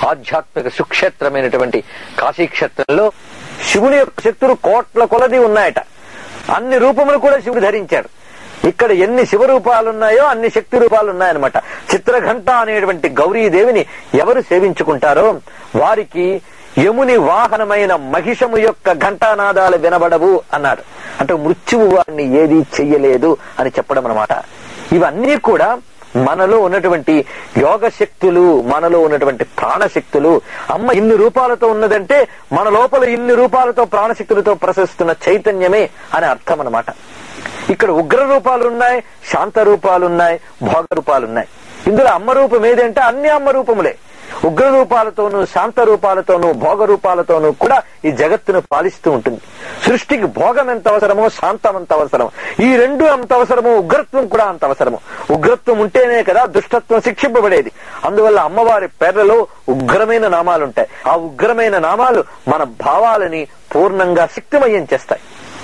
ఆధ్యాత్మిక సుక్షేత్రమైనటువంటి కాశీక్షేత్రంలో శివుని యొక్క శక్తులు కోట్ల కొలది ఉన్నాయట అన్ని రూపములు కూడా శివుడు ధరించాడు ఇక్కడ ఎన్ని శివ రూపాలు ఉన్నాయో అన్ని శక్తి రూపాలు ఉన్నాయన్నమాట చిత్రఘంట అనేటువంటి గౌరీదేవిని ఎవరు సేవించుకుంటారో వారికి యముని వాహనమైన మహిషము యొక్క ఘంటానాదాలు వినబడవు అన్నాడు అంటే మృత్యువు వారిని ఏది చెయ్యలేదు అని చెప్పడం అన్నమాట ఇవన్నీ కూడా మనలో ఉన్నటువంటి యోగ శక్తులు మనలో ఉన్నటువంటి ప్రాణశక్తులు అమ్మ ఇన్ని రూపాలతో ఉన్నదంటే మన లోపల ఇన్ని రూపాలతో ప్రాణశక్తులతో ప్రసరిస్తున్న చైతన్యమే అని అర్థం అన్నమాట ఇక్కడ ఉగ్ర రూపాలు ఉన్నాయి శాంత రూపాలు ఉన్నాయి భోగ రూపాలు ఉన్నాయి ఇందులో అమ్మ రూపం ఏదంటే అన్ని అమ్మ రూపములే ఉగ్ర రూపాలతోనూ శాంత రూపాలతోనూ భోగ రూపాలతోనూ కూడా ఈ జగత్తును పాలిస్తూ ఉంటుంది సృష్టికి భోగం ఎంత అవసరమో శాంతం ఎంత అవసరమో ఈ రెండు అంత అవసరమో ఉగ్రత్వం కూడా అంత అవసరము ఉగ్రత్వం ఉంటేనే కదా దుష్టత్వం శిక్షింపబడేది అందువల్ల అమ్మవారి పేర్లలో ఉగ్రమైన నామాలు ఉంటాయి ఆ ఉగ్రమైన నామాలు మన భావాలని పూర్ణంగా శక్తిమయం చేస్తాయి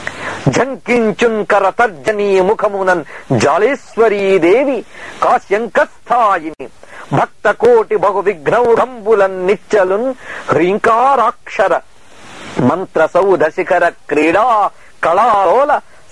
జంకించున్ కరతర్జనీ ముఖమునన్ జాలేశ్వరీ దేవి కాశ్యంకస్థాయిని భక్త కోటి బహు విఘ్నౌఘంబులన్ నిచ్చలున్ హ్రీంకారాక్షర మంత్ర సౌధ శిఖర క్రీడా కళాలోల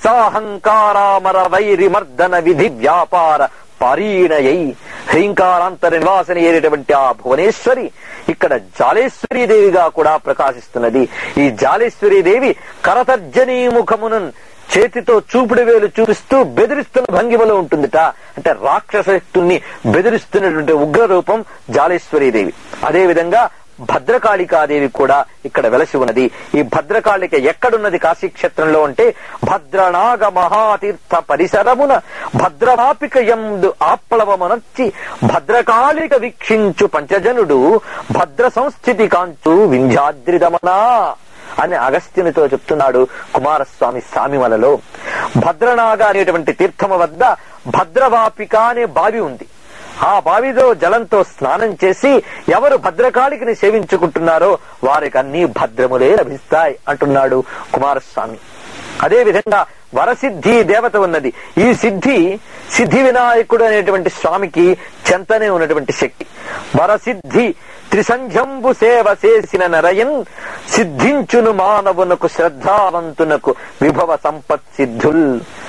సాహంకారామర వైరి మర్దన విధి వ్యాపార పారీణయై హ్రీంకారాంతర నివాసని అయినటువంటి ఆ భువనేశ్వరి ఇక్కడ జాలేశ్వరీ దేవిగా కూడా ప్రకాశిస్తున్నది ఈ జాలేశ్వరీ దేవి కరతర్జనీ ముఖమునన్ చేతితో చూపుడు వేలు చూపిస్తూ బెదిరిస్తున్న భంగిమలో ఉంటుందిట అంటే రాక్షస శక్తుల్ని బెదిరిస్తున్నటువంటి ఉగ్ర రూపం జాలేశ్వరీదేవి అదే విధంగా భద్రకాళికాదేవి కూడా ఇక్కడ వెలసి ఉన్నది ఈ భద్రకాళిక ఎక్కడున్నది కాశీక్షేత్రంలో అంటే భద్రనాగ మహాతీర్థ పరిసరమున భద్రవాపిక ఎందు ఆప్లవమనర్చి భద్రకాళిక వీక్షించు పంచజనుడు భద్ర సంస్థితి కాంచు వింధ్యాద్రిదమనా అని అగస్త్యునితో చెప్తున్నాడు కుమారస్వామి సామిమలలో భద్రనాగ అనేటువంటి తీర్థము వద్ద భద్రవాపిక అనే బావి ఉంది ఆ బావిలో జలంతో స్నానం చేసి ఎవరు భద్రకాళికిని సేవించుకుంటున్నారో వారికి అన్ని భద్రములే లభిస్తాయి అంటున్నాడు కుమారస్వామి అదే విధంగా వరసిద్ధి దేవత ఉన్నది ఈ సిద్ధి సిద్ధి వినాయకుడు అనేటువంటి స్వామికి చెంతనే ఉన్నటువంటి శక్తి వరసిద్ధి త్రిసంధ్యంబు సేవ చేసిన నరయన్ సిద్ధించును మానవునకు శ్రద్ధావంతునకు విభవ సంపత్ సిద్ధుల్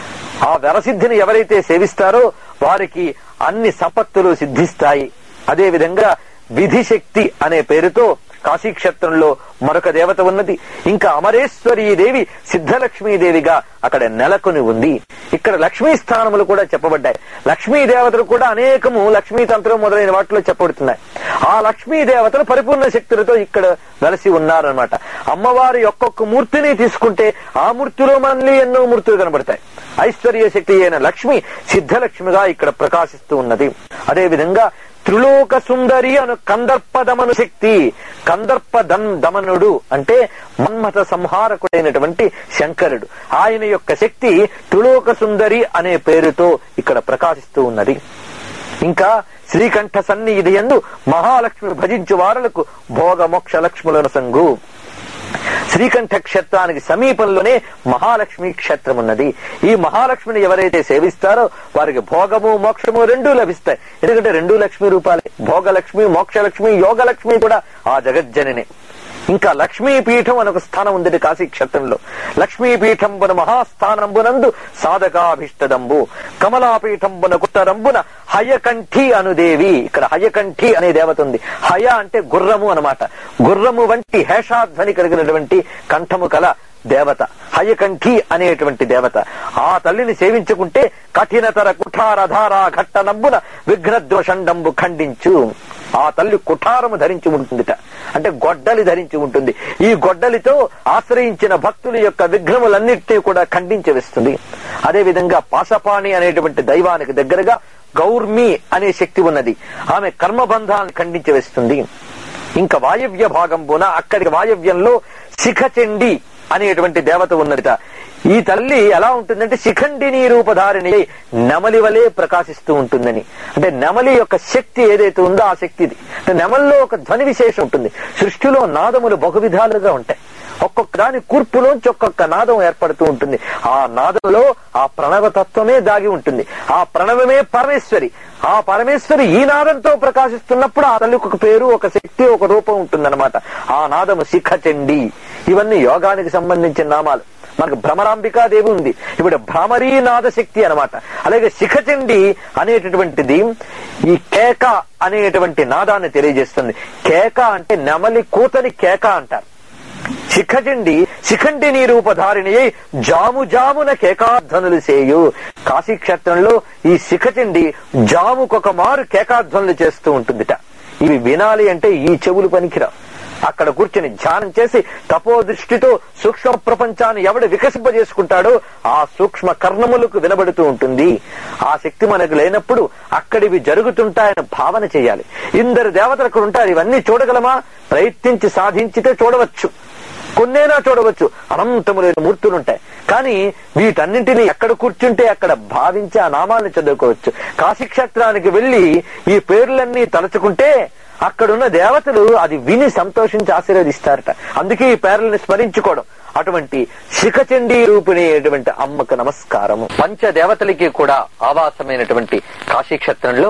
ఆ వరసిద్ధిని ఎవరైతే సేవిస్తారో వారికి అన్ని సంపత్తులు సిద్ధిస్తాయి అదే విధంగా విధి శక్తి అనే పేరుతో కాశీక్షేత్రంలో మరొక దేవత ఉన్నది ఇంకా అమరేశ్వరీ దేవి సిద్ధలక్ష్మీదేవిగా అక్కడ నెలకొని ఉంది ఇక్కడ లక్ష్మీ స్థానములు కూడా చెప్పబడ్డాయి లక్ష్మీ దేవతలు కూడా అనేకము లక్ష్మీ తంత్రం మొదలైన వాటిలో చెప్పబడుతున్నాయి ఆ లక్ష్మీ దేవతలు పరిపూర్ణ శక్తులతో ఇక్కడ వెలసి ఉన్నారనమాట అమ్మవారి ఒక్కొక్క మూర్తిని తీసుకుంటే ఆ మూర్తిలో మళ్ళీ ఎన్నో మూర్తులు కనబడతాయి ఐశ్వర్య శక్తి అయిన లక్ష్మి సిద్ధలక్ష్మిగా ఇక్కడ ప్రకాశిస్తూ ఉన్నది అదే విధంగా త్రిలోక సుందరి అను కందర్ప దమను శక్తి కందర్ప దం దమనుడు అంటే మన్మథ సంహారకుడైనటువంటి శంకరుడు ఆయన యొక్క శక్తి త్రిలోక సుందరి అనే పేరుతో ఇక్కడ ప్రకాశిస్తూ ఉన్నది ఇంకా శ్రీకంఠ సన్నిధి ఎందు మహాలక్ష్మి భజించు వారులకు భోగ మోక్ష లక్ష్ములను సంగు శ్రీకంఠ క్షేత్రానికి సమీపంలోనే మహాలక్ష్మి క్షేత్రం ఉన్నది ఈ మహాలక్ష్మిని ఎవరైతే సేవిస్తారో వారికి భోగము మోక్షము రెండూ లభిస్తాయి ఎందుకంటే రెండు లక్ష్మి రూపాలే భోగలక్ష్మి మోక్షలక్ష్మి యోగలక్ష్మి కూడా ఆ జగజ్జననే ఇంకా లక్ష్మీపీఠం అని ఒక స్థానం ఉంది కాశీ క్షేత్రంలో లక్ష్మీపీఠంబున మహాస్థానంబునందు సాధకాభిష్టదంబు కమలాపీఠంబున కుట్టరంబున హయకంఠి అనుదేవి ఇక్కడ హయకంఠి అనే దేవత ఉంది హయ అంటే గుర్రము అన్నమాట గుర్రము వంటి హేషాధ్వని కలిగినటువంటి కంఠము కల దేవత హయకంఠి అనేటువంటి దేవత ఆ తల్లిని సేవించుకుంటే కఠినతర కుఠారధార ఘట్టనంబున విఘ్నద్వషండంబు ఖండించు ఆ తల్లి కుఠారము ధరించి ఉంటుందిట అంటే గొడ్డలి ధరించి ఉంటుంది ఈ గొడ్డలితో ఆశ్రయించిన భక్తుల యొక్క విఘ్నములన్నిటినీ కూడా ఖండించి వేస్తుంది అదే విధంగా పాశపాణి అనేటువంటి దైవానికి దగ్గరగా గౌర్మి అనే శక్తి ఉన్నది ఆమె కర్మబంధాన్ని ఖండించి వేస్తుంది ఇంకా వాయవ్య భాగంబున అక్కడికి వాయవ్యంలో శిఖచండి అనేటువంటి దేవత ఉన్నదిట ఈ తల్లి ఎలా ఉంటుందంటే శిఖండిని రూపధారిణి అయి నెమలి వలె ప్రకాశిస్తూ ఉంటుందని అంటే నెమలి యొక్క శక్తి ఏదైతే ఉందో ఆ శక్తి ఇది అంటే నెమల్లో ఒక ధ్వని విశేషం ఉంటుంది సృష్టిలో నాదములు బహు విధాలుగా ఉంటాయి ఒక్కొక్క దాని కూర్పులోంచి ఒక్కొక్క నాదం ఏర్పడుతూ ఉంటుంది ఆ నాదంలో ఆ ప్రణవ తత్వమే దాగి ఉంటుంది ఆ ప్రణవమే పరమేశ్వరి ఆ పరమేశ్వరి ఈ నాదంతో ప్రకాశిస్తున్నప్పుడు ఆ తల్లికి ఒక పేరు ఒక శక్తి ఒక రూపం ఉంటుందన్నమాట ఆ నాదము శిఖచండి ఇవన్నీ యోగానికి సంబంధించిన నామాలు మనకు భ్రమరాంబికాదేవి ఉంది ఇప్పుడు భ్రమరీనాద శక్తి అనమాట అలాగే శిఖచండి అనేటటువంటిది ఈ కేక అనేటువంటి నాదాన్ని తెలియజేస్తుంది కేక అంటే నెమలి కూతని కేక అంటారు శిఖచండి శిఖండిని రూపధారిణి అయి జాము జామున కేకాధ్వనులు చేయు కాశీక్షేత్రంలో ఈ శిఖచండి జాముకొక మారు కేకాధ్వనులు చేస్తూ ఉంటుందిట ఇవి వినాలి అంటే ఈ చెవులు పనికిరావు అక్కడ కూర్చుని ధ్యానం చేసి తపో దృష్టితో సూక్ష్మ ప్రపంచాన్ని ఎవడు వికసింపజేసుకుంటాడో ఆ సూక్ష్మ కర్ణములకు వినబడుతూ ఉంటుంది ఆ శక్తి మనకు లేనప్పుడు అక్కడివి జరుగుతుంటాయని భావన చేయాలి ఇందరు దేవతలు అక్కడ ఉంటారు ఇవన్నీ చూడగలమా ప్రయత్నించి సాధించితే చూడవచ్చు కొన్నేనా చూడవచ్చు అనంతములైన మూర్తులుంటాయి కానీ వీటన్నింటినీ ఎక్కడ కూర్చుంటే అక్కడ భావించి ఆ నామాన్ని చదువుకోవచ్చు కాశీక్షేత్రానికి వెళ్లి ఈ పేర్లన్నీ తలుచుకుంటే అక్కడున్న దేవతలు అది విని సంతోషించి ఆశీర్వదిస్తారట అందుకే ఈ పేర్లని స్మరించుకోవడం అటువంటి శిఖచండీ రూపిణి అమ్మకు నమస్కారము పంచ దేవతలకి కూడా ఆవాసమైనటువంటి కాశీక్షేత్రంలో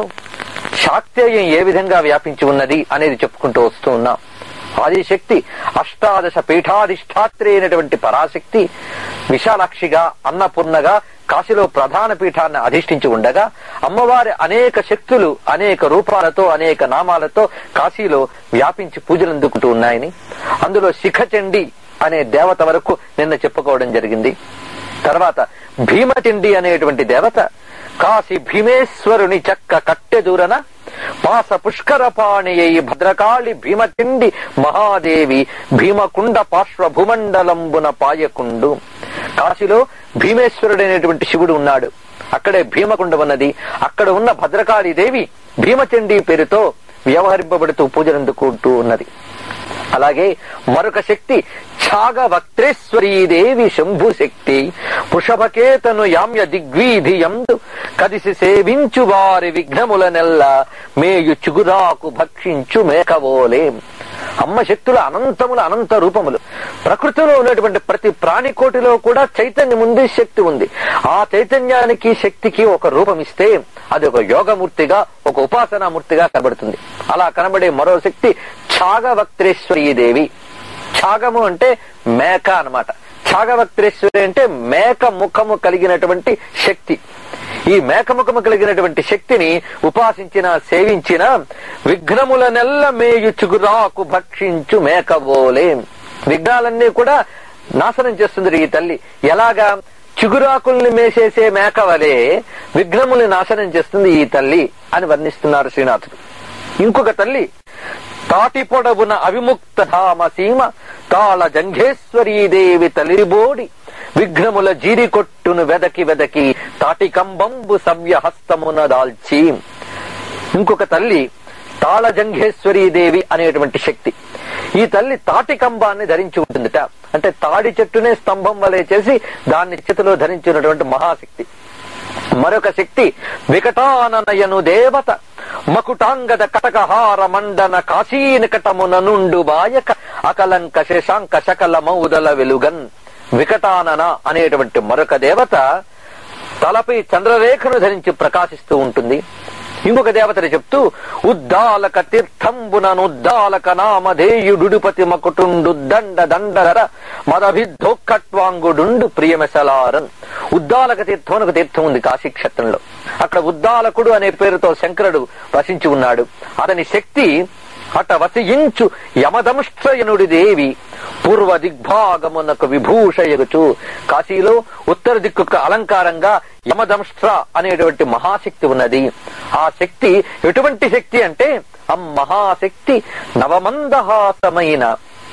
శాక్తేయం ఏ విధంగా వ్యాపించి ఉన్నది అనేది చెప్పుకుంటూ వస్తూ ఉన్నాం ఆదిశక్తి అష్టాదశ పీఠాధిష్టాత్రి అయినటువంటి పరాశక్తి విశాలాక్షిగా అన్నపూర్ణగా కాశీలో ప్రధాన పీఠాన్ని అధిష్ఠించి ఉండగా అమ్మవారి అనేక శక్తులు అనేక రూపాలతో అనేక నామాలతో కాశీలో వ్యాపించి పూజలు అందుకుంటూ ఉన్నాయని అందులో శిఖచండి అనే దేవత వరకు నిన్న చెప్పుకోవడం జరిగింది తర్వాత భీమచండి అనేటువంటి దేవత కాశీ భీమేశ్వరుని చక్క కట్టె దూరన పాస పుష్కర పాణియై భద్రకాళి భీమచండి మహాదేవి భీమకుండ పార్శ్వ భూమండలంబున పాయకుండు కాశీలో భీమేశ్వరుడు అనేటువంటి శివుడు ఉన్నాడు అక్కడే భీమకుండం ఉన్నది అక్కడ ఉన్న భద్రకాళి దేవి భీమచండి పేరుతో వ్యవహరింపబడుతూ పూజలందుకుంటూ ఉన్నది అలాగే మరొక శక్తి ఛాగవక్త్రేశ్వరీదేవి శంభు శక్తి పుషభకేతను యామ్య దిగ్వీధి యందు కదిసి సేవించు వారి విఘ్నముల నెల్ల మేయు చుగురాకు భక్షించు మేకవోలే అమ్మ శక్తులు అనంతముల అనంత రూపములు ప్రకృతిలో ఉన్నటువంటి ప్రతి ప్రాణికోటిలో కూడా చైతన్యం ఉంది శక్తి ఉంది ఆ చైతన్యానికి శక్తికి ఒక రూపం ఇస్తే అది ఒక యోగమూర్తిగా ఒక ఉపాసనామూర్తిగా కనబడుతుంది అలా కనబడే మరో శక్తి ఛాగవక్త్రేశ్వరీ దేవి ఛాగము అంటే మేక అన్నమాట ఛాగవక్త్రేశ్వరి అంటే మేక ముఖము కలిగినటువంటి శక్తి ఈ మేకముఖము కలిగినటువంటి శక్తిని ఉపాసించిన సేవించిన విఘ్నముల నెల్ల మేయు చుగురాకు భక్షించు మేకబోలే విఘ్నాలన్నీ కూడా నాశనం చేస్తుంది ఈ తల్లి ఎలాగా చిగురాకుల్ని మేసేసే మేక వలె విఘ్నముల్ని నాశనం చేస్తుంది ఈ తల్లి అని వర్ణిస్తున్నారు శ్రీనాథుడు ఇంకొక తల్లి తాటి పొడవున అవిముక్త ధామ సీమ తాళ జంఘేశ్వరీదేవి తలిరిబోడి విఘ్నముల జీరి కొట్టును వెదకి వెదకి తాటి కంబంబు సవ్య హస్తమున దాల్చి ఇంకొక తల్లి తాళ జంఘేశ్వరీదేవి అనేటువంటి శక్తి ఈ తల్లి తాటి కంబాన్ని ధరించి ఉంటుందిట అంటే తాడి చెట్టునే స్తంభం వలె చేసి దాన్ని చేతిలో ధరించినటువంటి మహాశక్తి మరొక శక్తి వికటాననయను దేవత మకుటాంగద కటకహార మండన కాశీనికటమున నుండు బాయక అకలంక శశాంక శకల మౌదల వెలుగన్ వికటానన అనేటువంటి మరొక దేవత తలపై చంద్రరేఖను ధరించి ప్రకాశిస్తూ ఉంటుంది ఇంకొక దేవతని చెప్తూ ఉద్దాలక తీర్థంబుననుద్దాలక నామధేయుడుపతి మకుటుండు దండ దండధర మదభిద్ధోక్కట్వాంగుడుండు ప్రియమెసలారన్ ఉద్దాలక తీర్థం అని ఒక తీర్థం ఉంది కాశీక్షేత్రంలో అక్కడ ఉద్దాలకుడు అనే పేరుతో శంకరుడు వసించి ఉన్నాడు అతని శక్తి అట వసించు యమదంశ్రయనుడి దేవి పూర్వ దిగ్భాగమునకు విభూషయగుచు కాశీలో ఉత్తర దిక్కుకు అలంకారంగా యమదంష్ట్ర అనేటువంటి మహాశక్తి ఉన్నది ఆ శక్తి ఎటువంటి శక్తి అంటే ఆ మహాశక్తి నవమందహాసమైన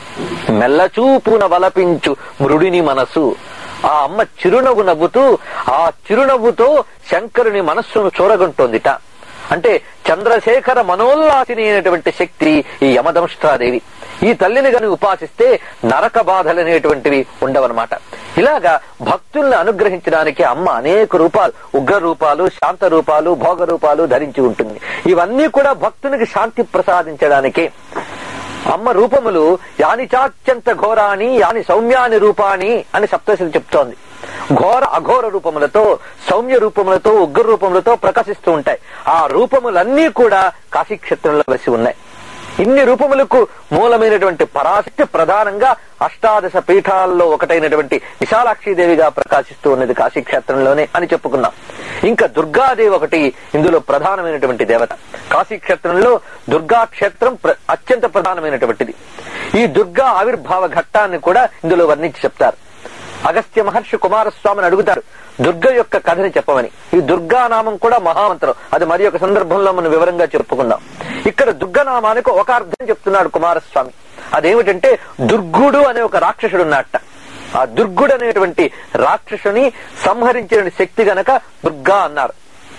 మెల్లచూపున వలపించు మృడిని మనసు ఆ అమ్మ చిరునవ్వు నవ్వుతూ ఆ చిరునవ్వుతో శంకరుని మనస్సును చూరగొంటోందిట అంటే చంద్రశేఖర మనోల్లాసిని అయినటువంటి శక్తి ఈ యమదంష్ట్రాదేవి ఈ తల్లిని గని ఉపాసిస్తే నరక బాధలు అనేటువంటివి ఉండవన్నమాట ఇలాగా భక్తుల్ని అనుగ్రహించడానికి అమ్మ అనేక రూపాలు ఉగ్ర రూపాలు శాంత రూపాలు భోగ రూపాలు ధరించి ఉంటుంది ఇవన్నీ కూడా భక్తునికి శాంతి ప్రసాదించడానికే అమ్మ రూపములు యాని చాత్యంత ఘోరాని యాని సౌమ్యాని రూపాని అని సప్తశతి చెప్తోంది ఘోర అఘోర రూపములతో సౌమ్య రూపములతో ఉగ్ర రూపములతో ప్రకాశిస్తూ ఉంటాయి ఆ రూపములన్నీ కూడా కాశీక్షేత్రంలో వెసి ఉన్నాయి ఇన్ని రూపములకు మూలమైనటువంటి పరాశక్తి ప్రధానంగా అష్టాదశ పీఠాల్లో ఒకటైనటువంటి విశాలాక్షిదేవిగా ప్రకాశిస్తూ ఉన్నది కాశీక్షేత్రంలోనే అని చెప్పుకున్నాం ఇంకా దుర్గాదేవి ఒకటి ఇందులో ప్రధానమైనటువంటి దేవత కాశీక్షేత్రంలో దుర్గా క్షేత్రం ప్ర- అత్యంత ప్రధానమైనటువంటిది ఈ దుర్గా ఆవిర్భావ ఘట్టాన్ని కూడా ఇందులో వర్ణించి చెప్తారు అగస్త్య మహర్షి కుమారస్వామిని అడుగుతారు దుర్గ యొక్క కథని చెప్పమని ఈ దుర్గా నామం కూడా మహామంత్రం అది మరి ఒక సందర్భంలో మనం వివరంగా చెప్పుకుందాం ఇక్కడ దుర్గ నామానికి ఒక అర్థం చెప్తున్నాడు కుమారస్వామి అదేమిటంటే దుర్గుడు అనే ఒక రాక్షసుడు ఉన్నట్ట ఆ దుర్గుడు అనేటువంటి రాక్షసుని సంహరించిన శక్తి గనక దుర్గా అన్నారు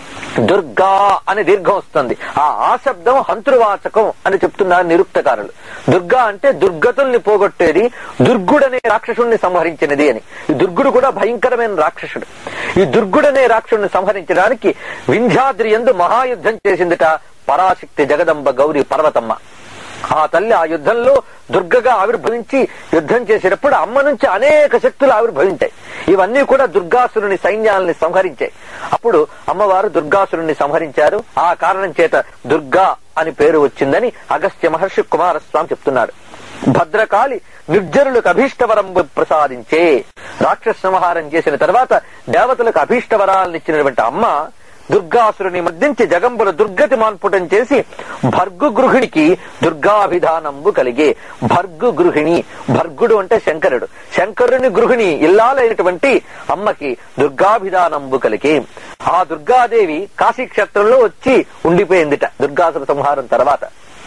దుర్గా అని దీర్ఘం వస్తుంది ఆ ఆ శబ్దం హంతృవాచకం అని చెప్తున్నారు నిరుక్తకారులు దుర్గా అంటే దుర్గతుల్ని పోగొట్టేది దుర్గుడనే రాక్షసుణ్ణి సంహరించినది అని ఈ దుర్గుడు కూడా భయంకరమైన రాక్షసుడు ఈ దుర్గుడనే రాక్షసుని సంహరించడానికి వింధ్యాద్రి ఎందు మహాయుద్ధం చేసిందిట పరాశక్తి జగదంబ గౌరి పర్వతమ్మ ఆ తల్లి ఆ యుద్ధంలో దుర్గగా ఆవిర్భవించి యుద్ధం చేసేటప్పుడు అమ్మ నుంచి అనేక శక్తులు ఆవిర్భవించాయి ఇవన్నీ కూడా దుర్గాసురుని సైన్యాలని సంహరించాయి అప్పుడు అమ్మవారు దుర్గాసురుని సంహరించారు ఆ కారణం చేత దుర్గా అని పేరు వచ్చిందని అగస్త్య మహర్షి కుమారస్వామి చెప్తున్నాడు భద్రకాళి నిర్జరులకు అభీష్టవరం ప్రసాదించే రాక్షస సంహారం చేసిన తర్వాత దేవతలకు అభీష్టవరాలనిచ్చినటువంటి అమ్మ దుర్గాసురుని మధ్యించి జగంబుల దుర్గతి మాన్పుటం చేసి భర్గు గృహిణికి దుర్గాభిధానంబు కలిగే భర్గు గృహిణి భర్గుడు అంటే శంకరుడు శంకరుని గృహిణి ఇల్లాలైనటువంటి అమ్మకి దుర్గాభిధానంబు కలిగే ఆ దుర్గాదేవి కాశీక్షేత్రంలో వచ్చి ఉండిపోయిందిట దుర్గాసుర సంహారం తర్వాత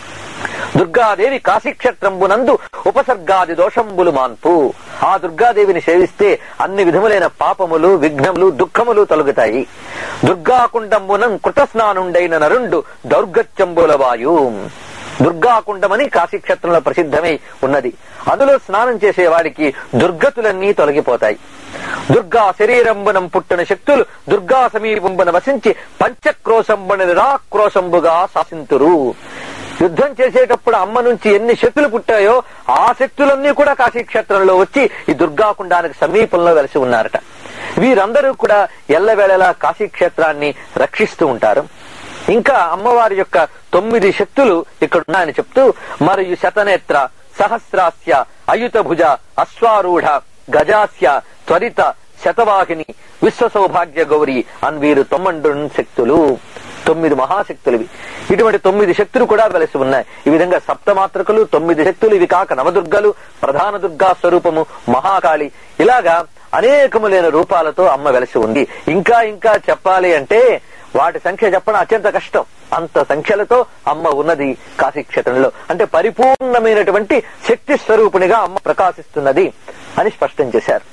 దుర్గాదేవి కాశీక్షేత్రంబునందు ఉపసర్గాది దోషంబులు మాన్పు ఆ దుర్గాదేవిని సేవిస్తే అన్ని విధములైన పాపములు విఘ్నములు దుఃఖములు తొలగుతాయి దుర్గాకుండంబునం కృతస్నానుండైన నరుండు దౌర్గత్యంబుల వాయు దుర్గాకుండమని కాశీక్షేత్రంలో ప్రసిద్ధమై ఉన్నది అందులో స్నానం చేసే వాడికి దుర్గతులన్నీ తొలగిపోతాయి దుర్గా శరీరంబునం పుట్టిన శక్తులు దుర్గా సమీపంబున వసించి పంచక్రోశంబున నిరాక్రోశంబుగా శాసింతురు యుద్ధం చేసేటప్పుడు అమ్మ నుంచి ఎన్ని శక్తులు పుట్టాయో ఆ శక్తులన్నీ కూడా కాశీక్షేత్రంలో వచ్చి ఈ దుర్గాకుండానికి సమీపంలో వెలిసి ఉన్నారట వీరందరూ కూడా ఎల్లవేళలా కాశీక్షేత్రాన్ని రక్షిస్తూ ఉంటారు ఇంకా అమ్మవారి యొక్క తొమ్మిది శక్తులు ఇక్కడ ఉన్నాయని చెప్తూ మరియు శతనేత్ర సహస్రాస్య అయుత భుజ అశ్వారూఢ గజాస్య త్వరిత శతవాహిని విశ్వ సౌభాగ్య గౌరి అని వీరు తొమ్మండు శక్తులు తొమ్మిది మహాశక్తులు ఇటువంటి తొమ్మిది శక్తులు కూడా వెలసి ఉన్నాయి ఈ విధంగా సప్తమాత్రకులు తొమ్మిది శక్తులు ఇవి కాక నవదుర్గలు ప్రధాన దుర్గా స్వరూపము మహాకాళి ఇలాగా అనేకములైన రూపాలతో అమ్మ వెలసి ఉంది ఇంకా ఇంకా చెప్పాలి అంటే వాటి సంఖ్య చెప్పడం అత్యంత కష్టం అంత సంఖ్యలతో అమ్మ ఉన్నది కాశీక్షేత్రంలో అంటే పరిపూర్ణమైనటువంటి శక్తి స్వరూపునిగా అమ్మ ప్రకాశిస్తున్నది అని స్పష్టం చేశారు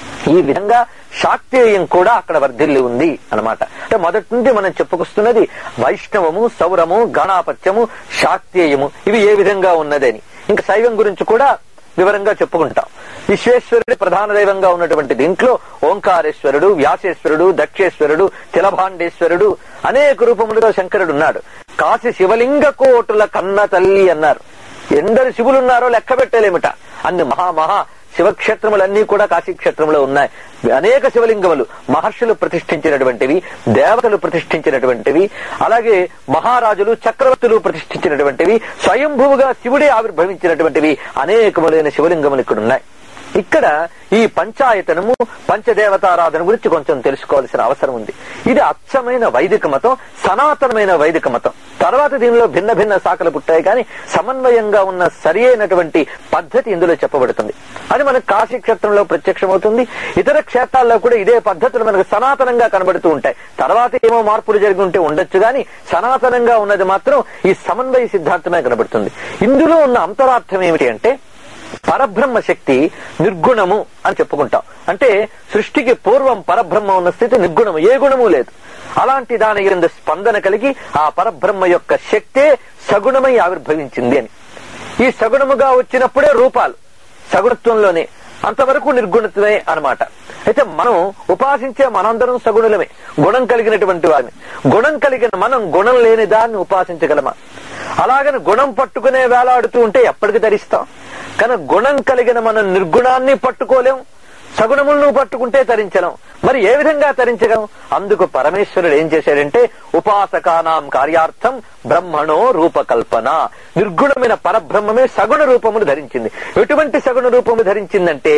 ఈ విధంగా శాక్తేయం కూడా అక్కడ వర్ధిల్లి ఉంది అన్నమాట అంటే మొదటి నుండి మనం చెప్పుకొస్తున్నది వైష్ణవము సౌరము గణాపత్యము శాక్తేయము ఇవి ఏ విధంగా ఉన్నదని ఇంకా శైవం గురించి కూడా వివరంగా చెప్పుకుంటాం విశ్వేశ్వరుడి ప్రధాన దైవంగా ఉన్నటువంటి దీంట్లో ఓంకారేశ్వరుడు వ్యాసేశ్వరుడు దక్షేశ్వరుడు తిలభాండేశ్వరుడు అనేక రూపములుగా శంకరుడు ఉన్నాడు కాశీ శివలింగ కోటుల కన్న తల్లి అన్నారు ఎందరు శివులున్నారో లెక్క పెట్టలేమిట అన్ని మహా మహా శివక్షేత్రములన్నీ కూడా కాశీక్షేత్రంలో ఉన్నాయి అనేక శివలింగములు మహర్షులు ప్రతిష్ఠించినటువంటివి దేవతలు ప్రతిష్ఠించినటువంటివి అలాగే మహారాజులు చక్రవర్తులు ప్రతిష్ఠించినటువంటివి స్వయంభువుగా శివుడే ఆవిర్భవించినటువంటివి అనేకములైన శివలింగములు ఇక్కడ ఉన్నాయి ఇక్కడ ఈ పంచాయతనము పంచదేవతారాధన గురించి కొంచెం తెలుసుకోవాల్సిన అవసరం ఉంది ఇది అచ్చమైన వైదిక మతం సనాతనమైన వైదిక మతం తర్వాత దీనిలో భిన్న భిన్న శాఖలు పుట్టాయి కానీ సమన్వయంగా ఉన్న సరి అయినటువంటి పద్ధతి ఇందులో చెప్పబడుతుంది అది మనకు కాశీ క్షేత్రంలో ప్రత్యక్షమవుతుంది ఇతర క్షేత్రాల్లో కూడా ఇదే పద్ధతులు మనకు సనాతనంగా కనబడుతూ ఉంటాయి తర్వాత ఏమో మార్పులు జరిగి ఉంటే ఉండొచ్చు కానీ సనాతనంగా ఉన్నది మాత్రం ఈ సమన్వయ సిద్ధాంతమే కనబడుతుంది ఇందులో ఉన్న అంతరార్థం ఏమిటి అంటే పరబ్రహ్మ శక్తి నిర్గుణము అని చెప్పుకుంటాం అంటే సృష్టికి పూర్వం పరబ్రహ్మ ఉన్న స్థితి నిర్గుణము ఏ గుణము లేదు అలాంటి దాని కింద స్పందన కలిగి ఆ పరబ్రహ్మ యొక్క శక్తే సగుణమై ఆవిర్భవించింది అని ఈ సగుణముగా వచ్చినప్పుడే రూపాలు సగుణత్వంలోనే అంతవరకు నిర్గుణత్వమే అన్నమాట అయితే మనం ఉపాసించే మనందరం సగుణులమే గుణం కలిగినటువంటి వారిని గుణం కలిగిన మనం గుణం లేని దాన్ని ఉపాసించగలమా అలాగని గుణం పట్టుకునే వేలాడుతూ ఉంటే ఎప్పటికి ధరిస్తాం కానీ గుణం కలిగిన మన నిర్గుణాన్ని పట్టుకోలేం సగుణములను పట్టుకుంటే తరించలేం మరి ఏ విధంగా తరించగలం అందుకు పరమేశ్వరుడు ఏం చేశాడంటే ఉపాసకానాం కార్యార్థం బ్రహ్మణో రూపకల్పన నిర్గుణమైన పరబ్రహ్మమే సగుణ రూపమును ధరించింది ఎటువంటి సగుణ రూపము ధరించిందంటే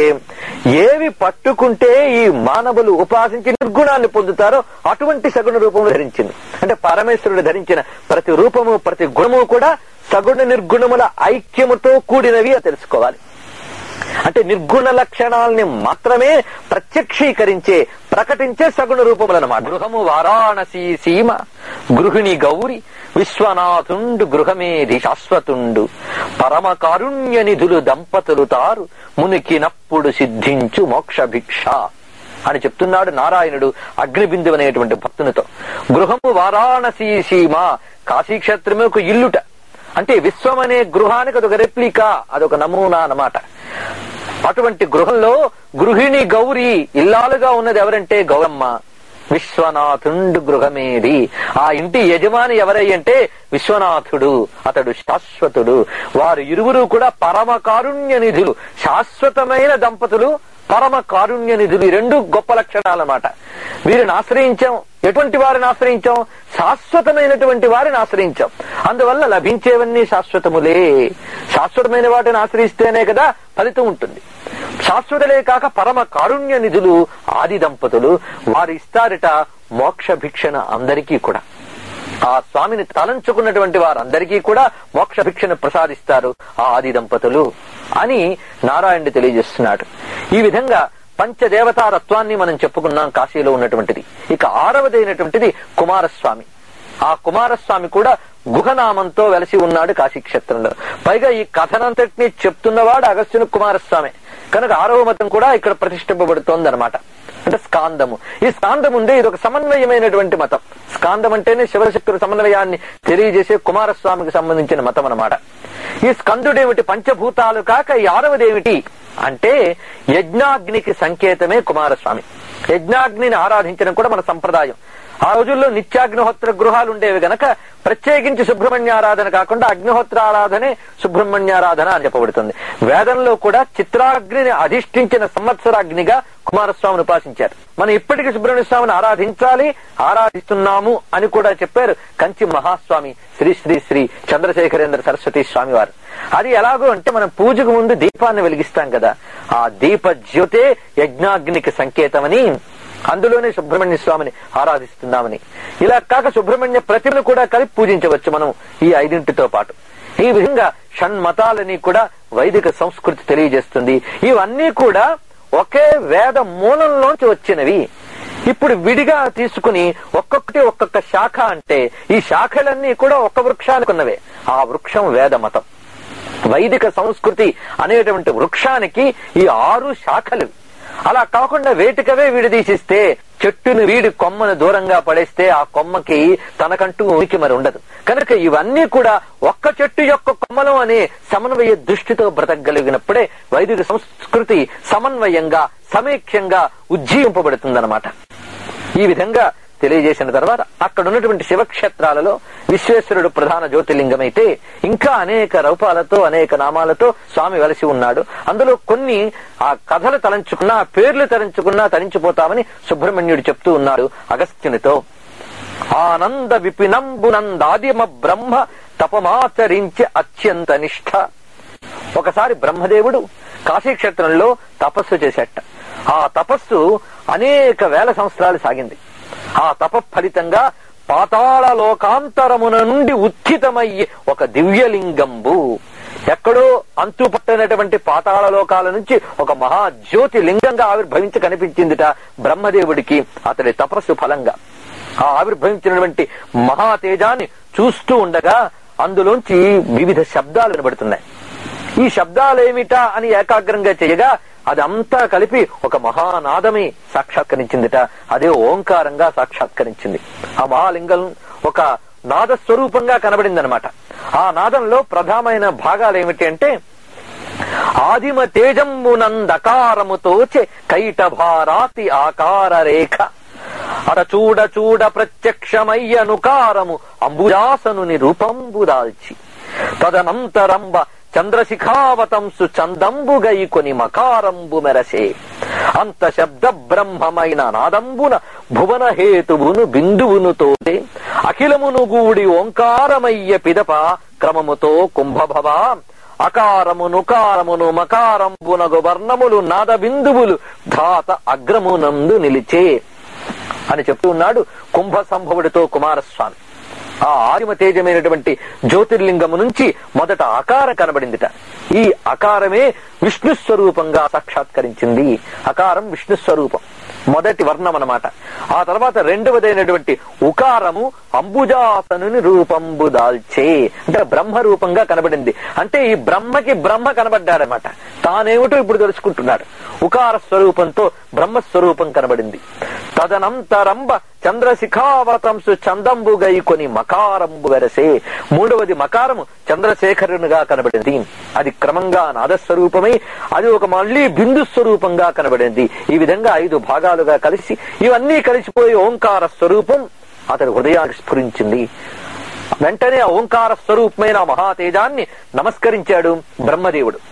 ఏవి పట్టుకుంటే ఈ మానవులు ఉపాసించి నిర్గుణాన్ని పొందుతారో అటువంటి సగుణ రూపము ధరించింది అంటే పరమేశ్వరుడు ధరించిన ప్రతి రూపము ప్రతి గుణము కూడా సగుణ నిర్గుణముల ఐక్యముతో కూడినవి అని తెలుసుకోవాలి అంటే నిర్గుణ లక్షణాలని మాత్రమే ప్రత్యక్షీకరించే ప్రకటించే సగుణ రూపములన్నమాట గృహము వారాణసీ సీమ గృహిణి గౌరి విశ్వనాథుండు గృహమేది శాశ్వతుండు పరమ కారుణ్య నిధులు దంపతులు తారు మునికినప్పుడు సిద్ధించు మోక్ష భిక్ష అని చెప్తున్నాడు నారాయణుడు అగ్నిబిందు అనేటువంటి భక్తునితో గృహము వారాణసీ సీమ కాశీక్షేత్రమే ఒక ఇల్లుట అంటే విశ్వం అనే గృహానికి అదొక రెప్లికా అదొక నమూనా అన్నమాట అటువంటి గృహంలో గృహిణి గౌరి ఇల్లాలుగా ఉన్నది ఎవరంటే గౌరమ్మ విశ్వనాథుండు గృహమేది ఆ ఇంటి యజమాని ఎవరై అంటే విశ్వనాథుడు అతడు శాశ్వతుడు వారు ఇరువురు కూడా పరమ కారుణ్య నిధులు శాశ్వతమైన దంపతులు పరమ కారుణ్య నిధులు ఈ రెండు గొప్ప లక్షణాలన్నమాట వీరిని ఆశ్రయించాం ఎటువంటి వారిని ఆశ్రయించాం శాశ్వతమైనటువంటి వారిని ఆశ్రయించాం అందువల్ల లభించేవన్నీ శాశ్వతములే శాశ్వతమైన వాటిని ఆశ్రయిస్తేనే కదా ఫలితం ఉంటుంది శాశ్వతలే కాక పరమ కారుణ్య నిధులు ఆది దంపతులు వారు ఇస్తారట మోక్ష భిక్షణ అందరికీ కూడా ఆ స్వామిని తలంచుకున్నటువంటి వారందరికీ కూడా మోక్ష భిక్షను ప్రసాదిస్తారు ఆ ఆది దంపతులు అని నారాయణుడు తెలియజేస్తున్నాడు ఈ విధంగా పంచదేవతారత్వాన్ని మనం చెప్పుకున్నాం కాశీలో ఉన్నటువంటిది ఇక ఆరవదైనటువంటిది కుమారస్వామి ఆ కుమారస్వామి కూడా గుహనామంతో వెలసి ఉన్నాడు కాశీక్షేత్రంలో పైగా ఈ కథనంతటిని చెప్తున్నవాడు అగస్త్యుని కుమారస్వామి కనుక ఆరవ మతం కూడా ఇక్కడ ప్రతిష్ఠింపబడుతోంది అనమాట అంటే స్కాందము ఈ స్కాందం ఉంది ఇది ఒక సమన్వయమైనటువంటి మతం స్కాందం అంటేనే శివశక్తుల సమన్వయాన్ని తెలియజేసే కుమారస్వామికి సంబంధించిన మతం అన్నమాట ఈ స్కందుడేమిటి పంచభూతాలు కాక ఈ ఆరవదేమిటి అంటే యజ్ఞాగ్నికి సంకేతమే కుమారస్వామి యజ్ఞాగ్నిని ఆరాధించడం కూడా మన సంప్రదాయం ఆ రోజుల్లో నిత్యాగ్నిహోత్ర గృహాలు ఉండేవి గనక ప్రత్యేకించి సుబ్రహ్మణ్యారాధన కాకుండా అగ్నిహోత్ర ఆరాధనే సుబ్రహ్మణ్యారాధన అని చెప్పబడుతుంది వేదంలో కూడా చిత్రాగ్నిని అధిష్ఠించిన సంవత్సరాగ్నిగా కుమారస్వామిని ఉపాసించారు మనం ఇప్పటికీ సుబ్రహ్మణ్య స్వామిని ఆరాధించాలి ఆరాధిస్తున్నాము అని కూడా చెప్పారు కంచి మహాస్వామి శ్రీ శ్రీ శ్రీ చంద్రశేఖరేంద్ర సరస్వతి స్వామి వారు అది ఎలాగో అంటే మనం పూజకు ముందు దీపాన్ని వెలిగిస్తాం కదా ఆ దీప జ్యోతే యజ్ఞాగ్నికి సంకేతమని అందులోనే సుబ్రహ్మణ్య స్వామిని ఆరాధిస్తున్నామని ఇలా కాక సుబ్రహ్మణ్య ప్రతిమను కూడా కలిపి పూజించవచ్చు మనం ఈ ఐదింటితో పాటు ఈ విధంగా షణ్మతాలని కూడా వైదిక సంస్కృతి తెలియజేస్తుంది ఇవన్నీ కూడా ఒకే వేద మూలంలోంచి వచ్చినవి ఇప్పుడు విడిగా తీసుకుని ఒక్కొక్కటి ఒక్కొక్క శాఖ అంటే ఈ శాఖలన్నీ కూడా ఒక్క వృక్షానికి ఉన్నవే ఆ వృక్షం వేద మతం వైదిక సంస్కృతి అనేటువంటి వృక్షానికి ఈ ఆరు శాఖలు అలా కాకుండా వేటికవే విడదీసిస్తే చెట్టును వీడి కొమ్మను దూరంగా పడేస్తే ఆ కొమ్మకి తనకంటూ ఉనికి మరి ఉండదు కనుక ఇవన్నీ కూడా ఒక్క చెట్టు యొక్క కొమ్మలు అనే సమన్వయ దృష్టితో బ్రతకగలిగినప్పుడే వైదిక సంస్కృతి సమన్వయంగా సమీక్షంగా ఉజ్జీవింపబడుతుందన్నమాట ఈ విధంగా తెలియజేసిన తర్వాత అక్కడ ఉన్నటువంటి శివక్షేత్రాలలో విశ్వేశ్వరుడు ప్రధాన జ్యోతిర్లింగం అయితే ఇంకా అనేక రూపాలతో అనేక నామాలతో స్వామి వెలసి ఉన్నాడు అందులో కొన్ని ఆ కథలు తలంచుకున్నా ఆ పేర్లు తలంచుకున్నా తరించిపోతామని సుబ్రహ్మణ్యుడు చెప్తూ ఉన్నాడు అగస్త్యునితో ఆనంద విపినంబునందాదిమ బ్రహ్మ తపమాచరించి అత్యంత నిష్ఠ ఒకసారి బ్రహ్మదేవుడు కాశీక్షేత్రంలో తపస్సు చేసేట ఆ తపస్సు అనేక వేల సంవత్సరాలు సాగింది ఆ తప ఫలితంగా పాతాళ లోకాంతరమున నుండి ఉత్థితమయ్యే ఒక దివ్యలింగంబు ఎక్కడో అంతు పట్టనటువంటి పాతాళ లోకాల నుంచి ఒక మహాజ్యోతి లింగంగా ఆవిర్భవించి కనిపించిందిట బ్రహ్మదేవుడికి అతడి తపస్సు ఫలంగా ఆ ఆవిర్భవించినటువంటి మహా తేజాన్ని చూస్తూ ఉండగా అందులోంచి వివిధ శబ్దాలు వినబడుతున్నాయి ఈ శబ్దాలేమిటా అని ఏకాగ్రంగా చేయగా అదంతా కలిపి ఒక మహానాదమే సాక్షాత్కరించిందిట అదే ఓంకారంగా సాక్షాత్కరించింది ఆ మహాలింగం ఒక నాద స్వరూపంగా కనబడిందనమాట ఆ నాదంలో ప్రధానమైన భాగాలు ఏమిటి అంటే ఆదిమ తేజంబునందకారముతోచే కైటభారాతి ఆకార రేఖ అట చూడ చూడ ప్రత్యక్షమయ్యనుకారము అంబుజాసనుని రూపంబు దాల్చి తదనంతరంబ చంద్రశిఖావతంసు చందంబుగై కొని మకారంబు మెరసే అంత శబ్ద బ్రహ్మమైన నాదంబున భువన హేతువును బిందువును తోటే అఖిలమును గూడి ఓంకారమయ్య పిదప క్రమముతో కుంభభవ అకారము నుకారమును మకారంబునగు వర్ణములు నాద బిందువులు ధాత అగ్రమునందు నిలిచే అని చెప్తూ ఉన్నాడు కుంభ సంభవుడితో కుమారస్వామి ఆ ఆదిమ తేజమైనటువంటి జ్యోతిర్లింగము నుంచి మొదట అకారం కనబడిందిట ఈ అకారమే విష్ణు స్వరూపంగా సాక్షాత్కరించింది అకారం విష్ణు స్వరూపం మొదటి వర్ణం అన్నమాట ఆ తర్వాత రెండవదైనటువంటి ఉకారము అంబుజాసనుని రూపంబు దాల్చే అంటే బ్రహ్మ రూపంగా కనబడింది అంటే ఈ బ్రహ్మకి బ్రహ్మ కనబడ్డాడనమాట తానేమిటో ఇప్పుడు తెలుసుకుంటున్నాడు ఉకార స్వరూపంతో బ్రహ్మ స్వరూపం కనబడింది తదనంతరంబ చంద్రశిఖావతంసు చందంబుగై కొని మకారంబు వెరసే మూడవది మకారము చంద్రశేఖరునిగా కనబడింది అది క్రమంగా నాదస్వరూపమై అది ఒక మళ్ళీ బిందు స్వరూపంగా కనబడింది ఈ విధంగా ఐదు భాగాలుగా కలిసి ఇవన్నీ కలిసిపోయి ఓంకార స్వరూపం అతడి హృదయానికి స్ఫురించింది వెంటనే ఆ ఓంకార స్వరూపమైన ఆ మహాతేజాన్ని నమస్కరించాడు బ్రహ్మదేవుడు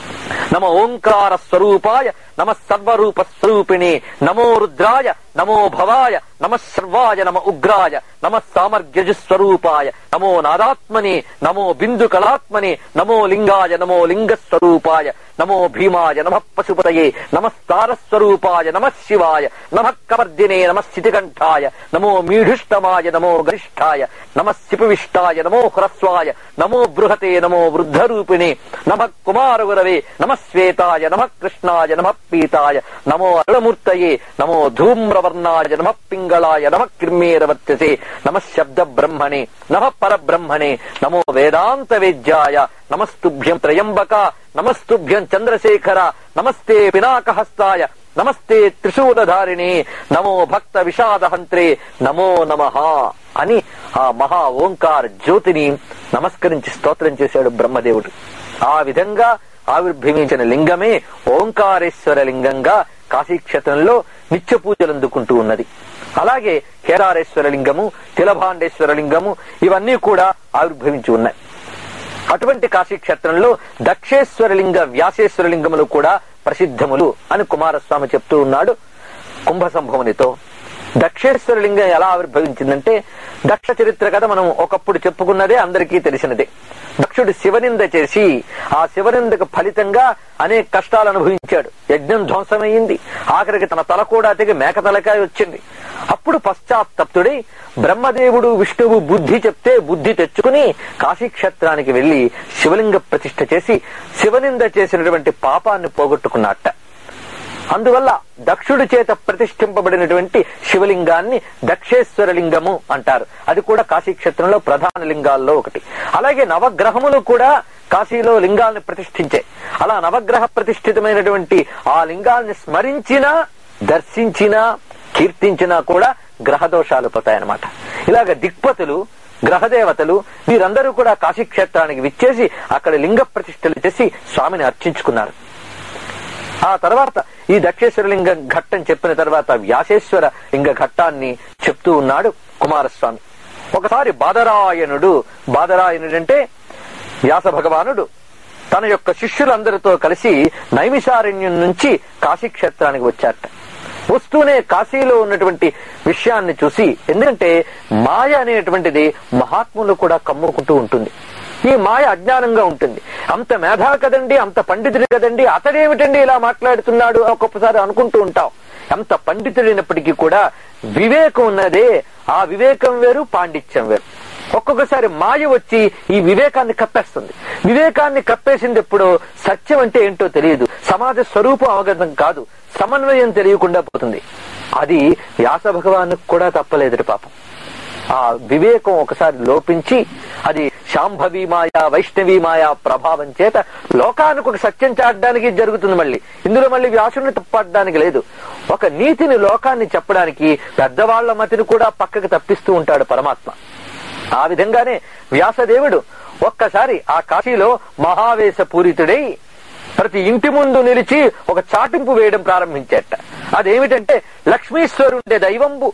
నమ ఓంకార స్వరూపాయ నమ సర్వరూప స్వరూపిణి నమో రుద్రాయ నమో భవాయ నమ సర్వాయ నమ ఉగ్రాయ నమ సామర్గ్యజ స్వరూపాయ నమో నాదాత్మని నమో బిందు కళాత్మని నమో లింగాయ నమో లింగ స్వరూపాయ నమో భీమాయ నమ పశుపతయే నమస్తార స్వరూపాయ నమ శివాయ నమ కవర్దినే నమ స్థితికంఠాయ నమో మీఢుష్టమాయ నమో గరిష్ఠాయ నమ శిపవిష్టాయ నమో హ్రస్వాయ నమో బృహతే నమో వృద్ధరూపిణి నమ కుమారగురవే నమ శ్వేతాయ నమ కృష్ణాయ నమ పీతాయ నమో అరుణమూర్తయే నమో ధూమ్రవర్ణాయ నమ పింగళాయ నమ కిర్మేరవర్తసే నమ శబ్ద బ్రహ్మణే నమ పరబ్రహ్మణే నమో వేదాంత వేద్యాయ నమస్తుభ్యం త్రయంబక నమస్తుభ్యం చంద్రశేఖర నమస్తే పినాకహస్తాయ నమస్తే త్రిశూలధారిణి నమో భక్త విషాదహంత్రే నమో నమ అని ఆ మహా ఓంకార జ్యోతిని నమస్కరించి స్తోత్రం చేశాడు బ్రహ్మదేవుడు ఆ విధంగా ఆవిర్భవించిన లింగమే ఓంకారేశ్వర లింగంగా కాశీక్షేత్రంలో నిత్య పూజలు అందుకుంటూ ఉన్నది అలాగే కేదారేశ్వర లింగము తిలభాండేశ్వర లింగము ఇవన్నీ కూడా ఆవిర్భవించి ఉన్నాయి అటువంటి కాశీక్షేత్రంలో దక్షేశ్వర లింగ వ్యాసేశ్వర లింగములు కూడా ప్రసిద్ధములు అని కుమారస్వామి చెప్తూ ఉన్నాడు కుంభ సంభవనితో దక్షేశ్వర లింగం ఎలా ఆవిర్భవించిందంటే దక్ష చరిత్ర కథ మనం ఒకప్పుడు చెప్పుకున్నదే అందరికీ తెలిసినదే దక్షుడు శివనింద చేసి ఆ శివనిందకు ఫలితంగా అనేక కష్టాలు అనుభవించాడు యజ్ఞం ధ్వంసమైంది ఆఖరికి తన తల కూడా తెగి మేక తలకాయ వచ్చింది అప్పుడు పశ్చాత్తప్తుడై బ్రహ్మదేవుడు విష్ణువు బుద్ధి చెప్తే బుద్ధి తెచ్చుకుని కాశీక్షేత్రానికి వెళ్లి శివలింగ ప్రతిష్ఠ చేసి శివనింద చేసినటువంటి పాపాన్ని పోగొట్టుకున్నట్ట అందువల్ల దక్షుడి చేత ప్రతిష్ఠింపబడినటువంటి శివలింగాన్ని దక్షేశ్వర లింగము అంటారు అది కూడా కాశీక్షేత్రంలో ప్రధాన లింగాల్లో ఒకటి అలాగే నవగ్రహములు కూడా కాశీలో లింగాల్ని ప్రతిష్ఠించే అలా నవగ్రహ ప్రతిష్ఠితమైనటువంటి ఆ లింగాల్ని స్మరించినా దర్శించినా కీర్తించినా కూడా గ్రహ దోషాలు పోతాయన్నమాట ఇలాగ దిక్పతులు గ్రహదేవతలు వీరందరూ కూడా కాశీక్షేత్రానికి విచ్చేసి అక్కడ లింగ ప్రతిష్టలు చేసి స్వామిని అర్చించుకున్నారు ఆ తర్వాత ఈ దక్షేశ్వర లింగ ఘట్టం చెప్పిన తర్వాత వ్యాసేశ్వర లింగ ఘట్టాన్ని చెప్తూ ఉన్నాడు కుమారస్వామి ఒకసారి బాదరాయణుడు బాదరాయణుడు అంటే వ్యాస భగవానుడు తన యొక్క శిష్యులందరితో కలిసి నైమిషారణ్యం నుంచి కాశీక్షేత్రానికి వచ్చారట వస్తూనే కాశీలో ఉన్నటువంటి విషయాన్ని చూసి ఎందుకంటే మాయ అనేటువంటిది మహాత్ములు కూడా కమ్ముకుంటూ ఉంటుంది ఈ మాయ అజ్ఞానంగా ఉంటుంది అంత మేధా కదండి అంత పండితుడు కదండి అతడేమిటండి ఇలా మాట్లాడుతున్నాడు అని ఒక్కొక్కసారి అనుకుంటూ ఉంటాం ఎంత పండితుడైనప్పటికీ కూడా వివేకం ఉన్నదే ఆ వివేకం వేరు పాండిత్యం వేరు ఒక్కొక్కసారి మాయ వచ్చి ఈ వివేకాన్ని కప్పేస్తుంది వివేకాన్ని కప్పేసింది ఎప్పుడో సత్యం అంటే ఏంటో తెలియదు సమాజ స్వరూపం అవగతం కాదు సమన్వయం తెలియకుండా పోతుంది అది వ్యాస భగవానికి కూడా తప్పలేదు పాపం ఆ వివేకం ఒకసారి లోపించి అది శాంభవి మాయా వైష్ణవి మాయా ప్రభావం చేత లోకానికి ఒక సత్యం చాటడానికి జరుగుతుంది మళ్ళీ ఇందులో మళ్ళీ వ్యాసుని తప్పడానికి లేదు ఒక నీతిని లోకాన్ని చెప్పడానికి పెద్దవాళ్ల మతిని కూడా పక్కకి తప్పిస్తూ ఉంటాడు పరమాత్మ ఆ విధంగానే వ్యాసదేవుడు ఒక్కసారి ఆ కాశీలో మహావేశ పూరితుడై ప్రతి ఇంటి ముందు నిలిచి ఒక చాటింపు వేయడం ప్రారంభించేట అదేమిటంటే లక్ష్మీశ్వరుండే దైవంబు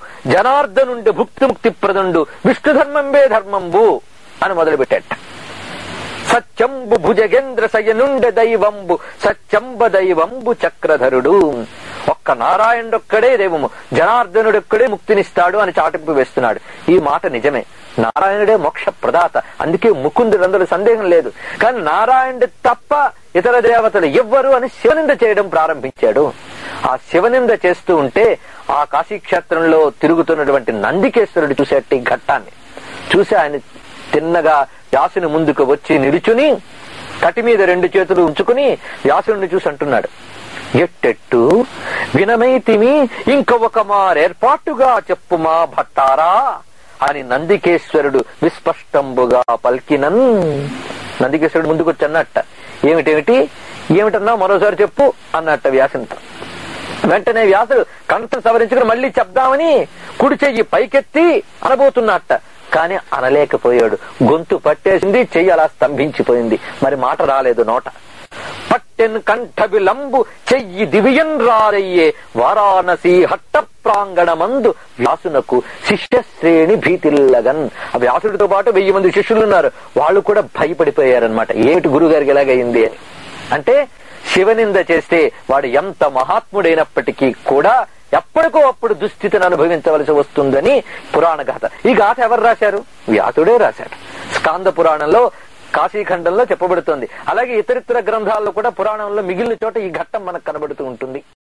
జనార్దనుండే భుక్తి ముక్తి ప్రదండు విష్ణు ధర్మంబే ధర్మంబు అని మొదలుపెట్టాట సత్యంబు భుజగేంద్ర శయనుండె దైవంబు సత్యంబ దైవంబు చక్రధరుడు ఒక్క నారాయణుడొక్కడే దైవము జనార్దనుడొక్కడే ముక్తినిస్తాడు అని చాటింపు వేస్తున్నాడు ఈ మాట నిజమే నారాయణుడే మోక్ష ప్రదాత అందుకే ముకుందుడు అందులో సందేహం లేదు కానీ నారాయణుడు తప్ప ఇతర దేవతలు ఎవ్వరు అని శివనింద చేయడం ప్రారంభించాడు ఆ శివనింద చేస్తూ ఉంటే ఆ కాశీక్షేత్రంలో తిరుగుతున్నటువంటి నందికేశ్వరుడు చూసేట ఈ ఘట్టాన్ని చూసి ఆయన తిన్నగా వ్యాసుని ముందుకు వచ్చి నిలుచుని కటి మీద రెండు చేతులు ఉంచుకుని వ్యాసుని చూసి అంటున్నాడు ఎట్టెట్టు వినమైతిమి ఇంక ఒక మారేర్పాటుగా చెప్పుమా భట్టారా అని నందికేశ్వరుడు విస్పష్టంబుగా పల్కినన్ నందికేశ్వరుడు ముందుకు వచ్చి అన్నట్ట ఏమిటేమిటి ఏమిటన్నా మరోసారి చెప్పు అన్నట్ట వ్యాసంతో వెంటనే వ్యాసుడు కంఠం సవరించుకుని మళ్ళీ చెప్దామని కుడి చెయ్యి పైకెత్తి అనబోతున్నట్ట కానీ అనలేకపోయాడు గొంతు పట్టేసింది చెయ్యి అలా స్తంభించిపోయింది మరి మాట రాలేదు నోట పట్టెన్ కంఠబిలంబు చెయ్యి దివ్యన్ రారయ్యే వారాణసి హట్ట ప్రాంగణమందు వ్యాసునకు శిష్య శ్రేణి భీతిల్లగన్ ఆ వ్యాసుడితో పాటు వెయ్యి మంది శిష్యులు ఉన్నారు వాళ్ళు కూడా భయపడిపోయారనమాట ఏమిటి గురుగారికి ఎలాగైంది అని అంటే శివనింద చేస్తే వాడు ఎంత మహాత్ముడైనప్పటికీ కూడా ఎప్పటికో అప్పుడు దుస్థితిని అనుభవించవలసి వస్తుందని పురాణ గాథ ఈ గాథ ఎవరు రాశారు వ్యాసుడే రాశాడు స్కాంద పురాణంలో కాశీఖండంలో చెప్పబడుతుంది అలాగే ఇతరితర గ్రంథాల్లో కూడా పురాణంలో మిగిలిన చోట ఈ ఘట్టం మనకు కనబడుతూ ఉంటుంది